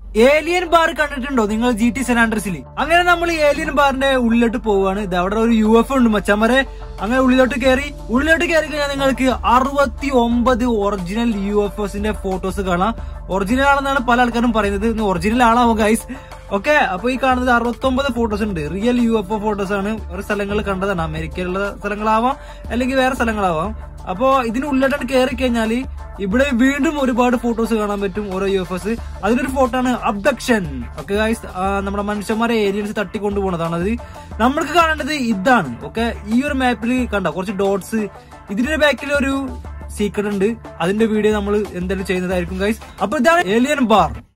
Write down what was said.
alien bar കണ്ടിട്ടുണ്ടോ നിങ്ങൾ G T സെനാൻഡ്രസിൽ അങ്ങനെ നമ്മൾ ഏലിയൻ ബാറിന്റെ ഉള്ളിലോട്ട് പോവാണ് ഇത് അവിടെ ഒരു യു എഫ് ഉണ്ട് മച്ചമ്മരെ അങ്ങനെ ഉള്ളിലോട്ട് കയറി ഉള്ളിലോട്ട് കയറി കഴിഞ്ഞാൽ നിങ്ങൾക്ക് അറുപത്തി ഒമ്പത് ഒറിജിനൽ യു എഫ് എസിന്റെ ഫോട്ടോസ് കാണാം ഒറിജിനൽ ആണെന്നാണ് പല ആൾക്കാരും പറയുന്നത് ഒറിജിനൽ ആണാവോ ഗൈസ് ഓക്കെ അപ്പൊ ഈ കാണുന്നത് അറുപത്തി ഒമ്പത് ഫോട്ടോസ് ഉണ്ട് real U F O photos ആണ് ഒരു സ്ഥലങ്ങളിൽ കണ്ടതാണ് അമേരിക്കയിലുള്ള സ്ഥലങ്ങളാവാം അല്ലെങ്കിൽ വേറെ സ്ഥലങ്ങളാവാം അപ്പോ ഇതിനുള്ളിലോട്ടാണ് കയറി കഴിഞ്ഞാൽ ഇവിടെ വീണ്ടും ഒരുപാട് ഫോട്ടോസ് കാണാൻ പറ്റും ഓരോ യു എഫ് എസ് അതിലൊരു ഫോട്ടോ ആണ് അബ്ദക്ഷൻ ഓക്കെ ഗൈസ് നമ്മുടെ മനുഷ്യന്മാരെ ഏരിയൻസ് തട്ടിക്കൊണ്ടു പോണതാണത് നമ്മൾക്ക് കാണേണ്ടത് ഇതാണ് ഓക്കെ ഈ ഒരു മാപ്പിൽ കണ്ട കുറച്ച് ഡോട്ട്സ് ഇതിന്റെ ബാക്കിൽ ഒരു സീക്രട്ട് ഉണ്ട് അതിന്റെ വീഡിയോ നമ്മൾ എന്തായാലും ചെയ്യുന്നതായിരിക്കും ഗൈസ് അപ്പൊ ഇതാണ് ഏലിയൻ ബാർ